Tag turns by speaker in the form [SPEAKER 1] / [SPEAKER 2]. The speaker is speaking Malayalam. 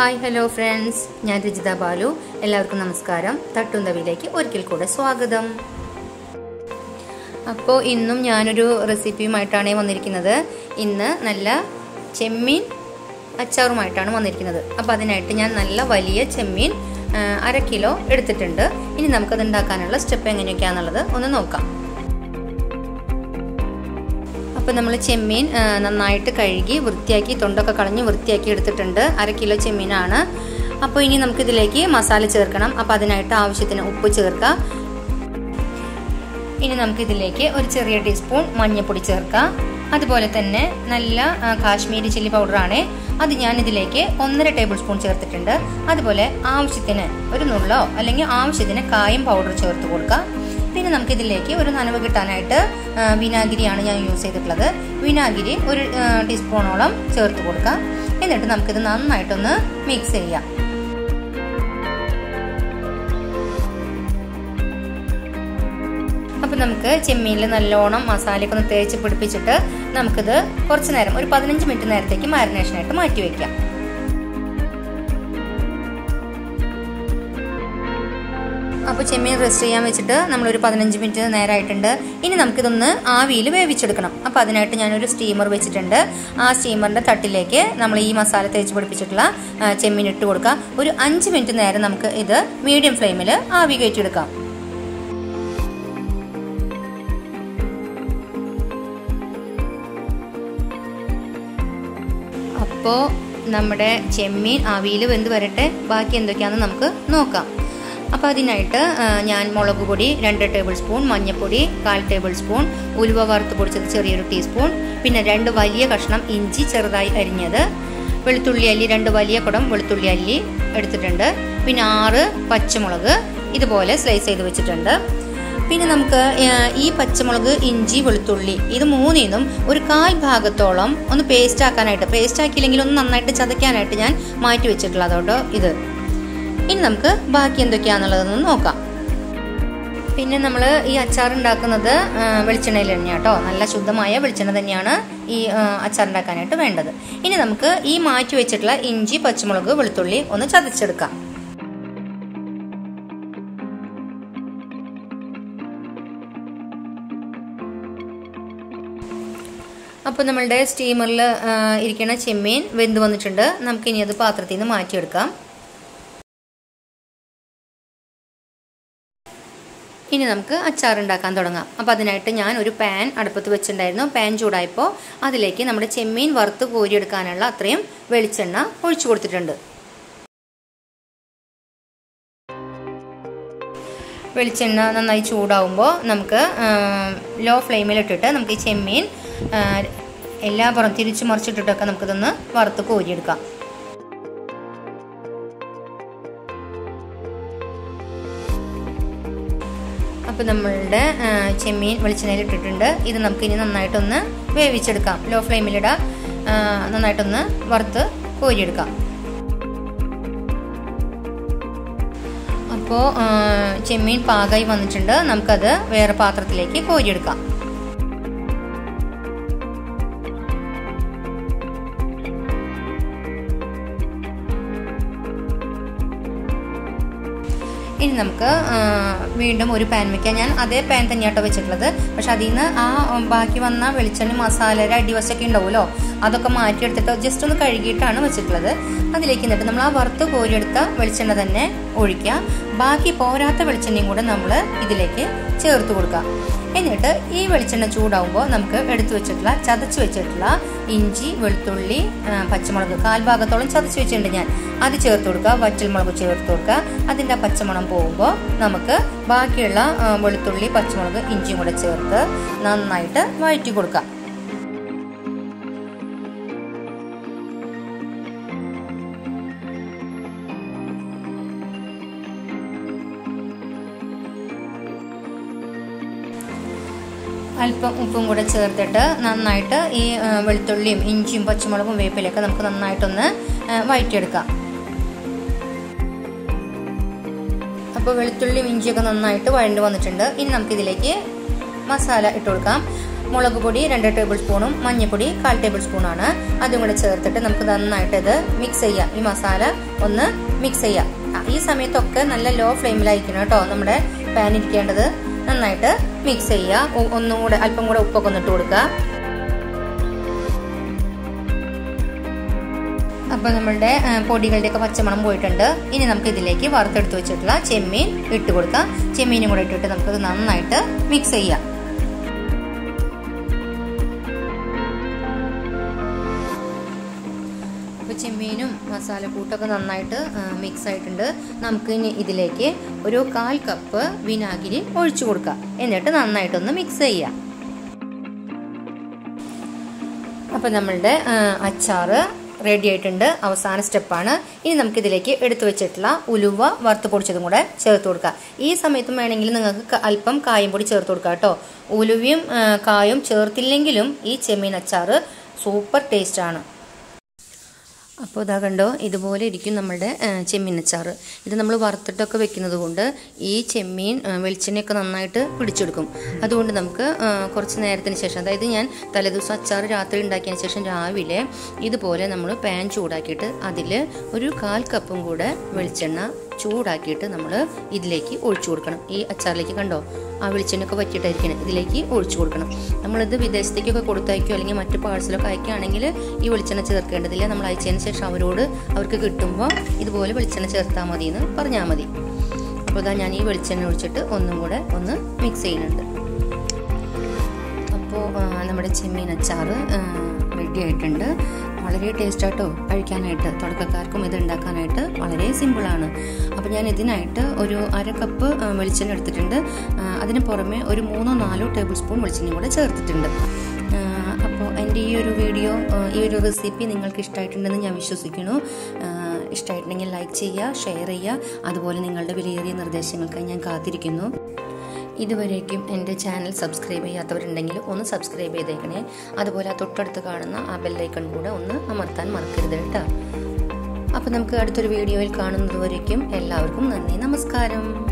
[SPEAKER 1] ഹായ് ഹലോ ഫ്രണ്ട്സ് ഞാൻ രജിത ബാലു എല്ലാവർക്കും നമസ്കാരം തട്ടുന്തവിയിലേക്ക് ഒരിക്കൽ കൂടെ സ്വാഗതം അപ്പോൾ ഇന്നും ഞാനൊരു റെസിപ്പിയുമായിട്ടാണ് വന്നിരിക്കുന്നത് ഇന്ന് നല്ല ചെമ്മീൻ അച്ചാറുമായിട്ടാണ് വന്നിരിക്കുന്നത് അപ്പോൾ അതിനായിട്ട് ഞാൻ നല്ല വലിയ ചെമ്മീൻ ആ, അര കിലോ എടുത്തിട്ടുണ്ട് ഇനി നമുക്കത് ഉണ്ടാക്കാനുള്ള സ്റ്റെപ്പ് എങ്ങനെയൊക്കെയാണെന്നുള്ളത് ഒന്ന് നോക്കാം അപ്പോൾ നമ്മൾ ചെമ്മീൻ ആ, നന്നായിട്ട് കഴുകി വൃത്തിയാക്കി തൊണ്ടൊക്കെ കളഞ്ഞ് വൃത്തിയാക്കി എടുത്തിട്ടുണ്ട് അര കിലോ ചെമ്മീനാണ് അപ്പോൾ ഇനി നമുക്കിതിലേക്ക് മസാല ചേർക്കണം അപ്പോൾ അതിനായിട്ട് ആവശ്യത്തിന് ഉപ്പ് ചേർക്കാം ഇനി നമുക്കിതിലേക്ക് ഒരു ചെറിയ ടീസ്പൂൺ മഞ്ഞൾപ്പൊടി ചേർക്കാം അതുപോലെ തന്നെ നല്ല ആ, കാശ്മീരി ചില്ലി പൗഡറാണ് അത് ഞാൻ ഇതിലേക്ക് ഒന്നര ടേബിൾ സ്പൂൺ ചേർത്തിട്ടുണ്ട് അതുപോലെ ആവശ്യത്തിന് ഒരു നുള്ളോ അല്ലെങ്കിൽ ആവശ്യത്തിന് കായം പൗഡർ ചേർത്ത് കൊടുക്കാം പിന്നെ നമുക്കിതിലേക്ക് ഒരു നനവ് കിട്ടാനായിട്ട് ആ, വിനാഗിരിയാണ് ഞാൻ യൂസ് ചെയ്തിട്ടുള്ളത് വിനാഗിരി ഒരു ആ, ടീസ്പൂണോളം ചേർത്ത് കൊടുക്കാം എന്നിട്ട് നമുക്കിത് നന്നായിട്ടൊന്ന് മിക്സ് ചെയ്യാം അപ്പോൾ നമുക്ക് ചെമ്മീനിൽ നല്ലോണം മസാലയൊക്കെ ഒന്ന് തേച്ച് പിടിപ്പിച്ചിട്ട് നമുക്കിത് കുറച്ച് നേരം ഒരു പതിനഞ്ച് മിനിറ്റ് നേരത്തേക്ക് മാരിനേഷനായിട്ട് മാറ്റി വയ്ക്കാം അപ്പോൾ ചെമ്മീൻ റെസ്റ്റ് ചെയ്യാൻ വെച്ചിട്ട് നമ്മളൊരു പതിനഞ്ച് മിനിറ്റ് നേരമായിട്ടുണ്ട് ഇനി നമുക്കിതൊന്ന് ആവിയിൽ വേവിച്ചെടുക്കണം അപ്പോൾ അതിനായിട്ട് ഞാനൊരു സ്റ്റീമർ വെച്ചിട്ടുണ്ട് ആ സ്റ്റീമറിൻ്റെ തട്ടിലേക്ക് നമ്മൾ ഈ മസാല തേച്ച് പിടിപ്പിച്ചിട്ടുള്ള ആ, ചെമ്മീൻ ഇട്ട് കൊടുക്കുക ഒരു അഞ്ച് മിനിറ്റ് നേരം നമുക്ക് ഇത് മീഡിയം ഫ്ലെയിമിൽ ആവി കയറ്റിയെടുക്കാം അപ്പോൾ നമ്മുടെ ചെമ്മീൻ ആവിയിൽ വെന്ത് വരട്ടെ ബാക്കി എന്തൊക്കെയാണെന്ന് നമുക്ക് നോക്കാം അപ്പോൾ അതിനായിട്ട് ആ, ഞാൻ മുളക് പൊടി രണ്ട് ടേബിൾ സ്പൂൺ മഞ്ഞൾപ്പൊടി കാൽ ടേബിൾ സ്പൂൺ ഉലുവ വറുത്ത് പൊടിച്ചത് ചെറിയൊരു ടീസ്പൂൺ പിന്നെ രണ്ട് വലിയ കഷ്ണം ഇഞ്ചി ചെറുതായി അരിഞ്ഞത് വെളുത്തുള്ളി അല്ലി രണ്ട് വലിയ കുടം വെളുത്തുള്ളി അല്ലി എടുത്തിട്ടുണ്ട് പിന്നെ ആറ് പച്ചമുളക് ഇതുപോലെ സ്ലൈസ് ചെയ്ത് വെച്ചിട്ടുണ്ട് പിന്നെ നമുക്ക് ആ, ഈ പച്ചമുളക് ഇഞ്ചി വെളുത്തുള്ളി ഇത് മൂന്നിന്നും ഒരു കാൽ ഭാഗത്തോളം ഒന്ന് പേസ്റ്റ് ആക്കാനായിട്ട് പേസ്റ്റ് ആക്കിയില്ലെങ്കിൽ ഒന്ന് നന്നായിട്ട് ചതയ്ക്കാനായിട്ട് ഞാൻ മാറ്റി വെച്ചിട്ടുള്ളത് കേട്ടോ ഇത് ഇനി നമുക്ക് ബാക്കി എന്തൊക്കെയാണെന്നുള്ളതൊന്ന് നോക്കാം പിന്നെ നമ്മൾ ഈ അച്ചാർ ഉണ്ടാക്കുന്നത് ആ, വെളിച്ചെണ്ണയിൽ തന്നെയാണ് കേട്ടോ നല്ല ശുദ്ധമായ വെളിച്ചെണ്ണ തന്നെയാണ് ഈ ആ, അച്ചാർ ഉണ്ടാക്കാനായിട്ട് വേണ്ടത് ഇനി നമുക്ക് ഈ മാറ്റി വെച്ചിട്ടുള്ള ഇഞ്ചി പച്ചമുളക് വെളുത്തുള്ളി ഒന്ന് ചതച്ചെടുക്കാം അപ്പോൾ നമ്മളുടെ സ്റ്റീമറിൽ ഇരിക്കുന്ന ചെമ്മീൻ വെന്ത് വന്നിട്ടുണ്ട് നമുക്കിനി അത് പാത്രത്തിൽ നിന്ന് മാറ്റിയെടുക്കാം ഇനി നമുക്ക് അച്ചാർ ഉണ്ടാക്കാൻ തുടങ്ങാം അപ്പോൾ അതിനായിട്ട് ഞാൻ ഒരു പാൻ അടുപ്പത്ത് വെച്ചിട്ടുണ്ടായിരുന്നു പാൻ ചൂടായപ്പോൾ അതിലേക്ക് നമ്മുടെ ചെമ്മീൻ വറുത്ത് കോരിയെടുക്കാനുള്ള അത്രയും വെളിച്ചെണ്ണ ഒഴിച്ചു കൊടുത്തിട്ടുണ്ട് വെളിച്ചെണ്ണ നന്നായി ചൂടാവുമ്പോൾ നമുക്ക് ലോ ഫ്ലെയിമിലിട്ടിട്ട് നമുക്ക് ഈ ചെമ്മീൻ ആ, എല്ലാ പുറം തിരിച്ചു മറിച്ചിട്ടിട്ടൊക്കെ നമുക്കിതൊന്ന് വറുത്ത് കോരിയെടുക്കാം അപ്പോൾ നമ്മളുടെ ആ, ചെമ്മീൻ വെളിച്ചെണ്ണയിൽ ഇട്ടിട്ടുണ്ട് ഇത് നമുക്കിനി നന്നായിട്ടൊന്ന് വേവിച്ചെടുക്കാം ലോ ഫ്ലെയിമിലിടാം ആ, നന്നായിട്ടൊന്ന് വറുത്ത് കോരിയെടുക്കാം അപ്പോൾ ചെമ്മീൻ പാകമായി വന്നിട്ടുണ്ട് നമുക്കത് വേറെ പാത്രത്തിലേക്ക് കോരിയെടുക്കാം ഇനി നമുക്ക് ആ, വീണ്ടും ഒരു പാൻ വെക്കാം ഞാൻ അതേ പാൻ തന്നെയാട്ടോ വെച്ചിട്ടുള്ളത് പക്ഷെ അതിൽ നിന്ന് ആ ഉം, ബാക്കി വന്ന വെളിച്ചെണ്ണ മസാലയുടെ അടിവശമൊക്കെ ഉണ്ടാവുമല്ലോ അതൊക്കെ മാറ്റിയെടുത്തിട്ട് ജസ്റ്റ് ഒന്ന് കഴുകിയിട്ടാണ് വെച്ചിട്ടുള്ളത് അതിലേക്ക് എന്നിട്ട് നമ്മൾ ആ വറുത്ത് കോരിയെടുത്ത വെളിച്ചെണ്ണ തന്നെ ഒഴിക്കുക ബാക്കി പോരാത്ത വെളിച്ചെണ്ണയും കൂടെ നമ്മൾ ഇതിലേക്ക് ചേർത്ത് കൊടുക്കുക എന്നിട്ട് ഈ വെളിച്ചെണ്ണ ചൂടാവുമ്പോൾ നമുക്ക് എടുത്തു വെച്ചിട്ടുള്ള ചതച്ച് വെച്ചിട്ടുള്ള ഇഞ്ചി വെളുത്തുള്ളി ആ, പച്ചമുളക് കാൽഭാഗത്തോളം ചതച്ച് വെച്ചിട്ടുണ്ട് ഞാൻ അത് ചേർത്ത് കൊടുക്കുക വറ്റൽമുളക് ചേർത്ത് കൊടുക്കുക അതിൻ്റെ ആ പച്ചമണം പോകുമ്പോൾ നമുക്ക് ബാക്കിയുള്ള ആ, വെളുത്തുള്ളി പച്ചമുളക് ഇഞ്ചിയും കൂടെ ചേർത്ത് നന്നായിട്ട് വഴറ്റി കൊടുക്കുക അല്പം ഉപ്പും കൂടെ ചേർത്തിട്ട് നന്നായിട്ട് ഈ ആ, വെളുത്തുള്ളിയും ഇഞ്ചിയും പച്ചമുളകും വേപ്പിലൊക്കെ നമുക്ക് നന്നായിട്ടൊന്ന് ആ, വഴറ്റിയെടുക്കാം അപ്പോൾ വെളുത്തുള്ളിയും ഇഞ്ചിയൊക്കെ നന്നായിട്ട് വഴണ്ട് വന്നിട്ടുണ്ട് ഇനി നമുക്കിതിലേക്ക് മസാല ഇട്ട് കൊടുക്കാം മുളക് പൊടി രണ്ട് ടേബിൾ സ്പൂണും മഞ്ഞൾപ്പൊടി കാൽ ടേബിൾ സ്പൂണാണ് അതും കൂടെ ചേർത്തിട്ട് നമുക്ക് നന്നായിട്ട് ഇത് മിക്സ് ചെയ്യാം ഈ മസാല ഒന്ന് മിക്സ് ചെയ്യാം ഈ സമയത്തൊക്കെ നല്ല ലോ ഫ്ലെയിമിലായിരിക്കണം കേട്ടോ നമ്മുടെ പാൻ ഇരിക്കേണ്ടത് നന്നായിട്ട് മിക്സ് ചെയ്യുക ഒന്നും കൂടെ അല്പം കൂടെ ഉപ്പൊക്കെ ഒന്നിട്ട് കൊടുക്കുക അപ്പോൾ നമ്മളുടെ പൊടികളുടെയൊക്കെ പച്ചമണം പോയിട്ടുണ്ട് ഇനി നമുക്ക് ഇതിലേക്ക് വറുത്തെടുത്ത് വെച്ചിട്ടുള്ള ചെമ്മീൻ ഇട്ട് കൊടുക്കാം ചെമ്മീനും കൂടെ ഇട്ടിട്ട് നമുക്കത് നന്നായിട്ട് മിക്സ് ചെയ്യാം അപ്പോൾ ചെമ്മീനും മസാലക്കൂട്ടൊക്കെ നന്നായിട്ട് മിക്സ് ആയിട്ടുണ്ട് നമുക്ക് ഇനി ഇതിലേക്ക് ഒരു കാൽ കപ്പ് വിനാഗിരി ഒഴിച്ചു കൊടുക്കാം എന്നിട്ട് നന്നായിട്ടൊന്ന് മിക്സ് ചെയ്യാം അപ്പോൾ നമ്മളുടെ അച്ചാറ് റെഡി ആയിട്ടുണ്ട് അവസാന സ്റ്റെപ്പാണ് ഇനി നമുക്ക് ഇതിലേക്ക് എടുത്തു വെച്ചിട്ടുള്ള ഉലുവ വറുത്ത് പൊടിച്ചതും കൂടെ ചേർത്ത് കൊടുക്കുക ഈ സമയത്തും വേണമെങ്കിൽ നിങ്ങൾക്ക് അല്പം കായം പൊടി ചേർത്ത് കൊടുക്കുക കേട്ടോ ഉലുവയും കായും ചേർത്തില്ലെങ്കിലും ഈ ചെമ്മീൻ അച്ചാറ് സൂപ്പർ ടേസ്റ്റാണ് അപ്പോൾ ഇതാ കണ്ടോ ഇതുപോലെ ഇരിക്കും നമ്മളുടെ ചെമ്മീൻ അച്ചാറ് ഇത് നമ്മൾ വറുത്തിട്ടൊക്കെ വെക്കുന്നത് കൊണ്ട് ഈ ചെമ്മീൻ വെളിച്ചെണ്ണയൊക്കെ നന്നായിട്ട് പിടിച്ചെടുക്കും അതുകൊണ്ട് നമുക്ക് കുറച്ച് നേരത്തിന് ശേഷം അതായത് ഞാൻ തലേദിവസം അച്ചാർ രാത്രി ഉണ്ടാക്കിയതിന് ശേഷം രാവിലെ ഇതുപോലെ നമ്മൾ പാൻ ചൂടാക്കിയിട്ട് അതിൽ ഒരു കാൽ കപ്പും കൂടെ വെളിച്ചെണ്ണ ചൂടാക്കിയിട്ട് നമ്മൾ ഇതിലേക്ക് ഒഴിച്ചു കൊടുക്കണം ഈ അച്ചാറിലേക്ക് കണ്ടോ ആ വെളിച്ചെണ്ണയൊക്കെ വറ്റിയിട്ടായിരിക്കണം ഇതിലേക്ക് ഒഴിച്ചു കൊടുക്കണം നമ്മളിത് വിദേശത്തേക്കൊക്കെ കൊടുത്തയക്കോ അല്ലെങ്കിൽ മറ്റു പാഴ്സലൊക്കെ അയക്കുകയാണെങ്കിൽ ഈ വെളിച്ചെണ്ണ ചേർക്കേണ്ടതില്ല നമ്മൾ അയച്ചതിന് ശേഷം അവരോട് അവർക്ക് കിട്ടുമ്പോൾ ഇതുപോലെ വെളിച്ചെണ്ണ ചേർത്താൽ മതി എന്ന് പറഞ്ഞാൽ മതി അപ്പോൾ ഇതാ ഞാൻ ഈ വെളിച്ചെണ്ണ ഒഴിച്ചിട്ട് ഒന്നും കൂടെ ഒന്ന് മിക്സ് ചെയ്യുന്നുണ്ട് അപ്പോൾ നമ്മുടെ ചെമ്മീൻ അച്ചാറ് റെഡി ആയിട്ടുണ്ട് വളരെ ടേസ്റ്റ് ആയിട്ടോ കഴിക്കാനായിട്ട് തുടക്കക്കാർക്കും ഇത് ഉണ്ടാക്കാനായിട്ട് വളരെ സിമ്പിളാണ് അപ്പോൾ ഞാൻ ഇതിനായിട്ട് ഒരു അര കപ്പ് വെളിച്ചെണ്ണ എടുത്തിട്ടുണ്ട് അതിന് പുറമെ ഒരു മൂന്നോ നാലോ ടേബിൾ സ്പൂൺ വെളിച്ചെണ്ണയും കൂടെ ചേർത്തിട്ടുണ്ട് അപ്പോൾ എൻ്റെ ഈ ഒരു വീഡിയോ ഈ ഒരു റെസിപ്പി നിങ്ങൾക്ക് ഇഷ്ടമായിട്ടുണ്ടെന്ന് ഞാൻ വിശ്വസിക്കുന്നു ഇഷ്ടമായിട്ടുണ്ടെങ്കിൽ ലൈക്ക് ചെയ്യുക ഷെയർ ചെയ്യുക അതുപോലെ നിങ്ങളുടെ വിലയേറിയ നിർദ്ദേശങ്ങൾക്കായി ഞാൻ കാത്തിരിക്കുന്നു ഇതുവരേക്കും എൻ്റെ ചാനൽ സബ്സ്ക്രൈബ് ചെയ്യാത്തവരുണ്ടെങ്കിൽ ഒന്ന് സബ്സ്ക്രൈബ് ചെയ്തേക്കണേ അതുപോലെ ആ തൊട്ടടുത്ത് കാണുന്ന ആ ബെല്ലൈക്കൺ കൂടെ ഒന്ന് അമർത്താൻ മറക്കരുത് കേട്ടോ അപ്പോൾ നമുക്ക് അടുത്തൊരു വീഡിയോയിൽ കാണുന്നത് വരേക്കും എല്ലാവർക്കും നന്ദി നമസ്കാരം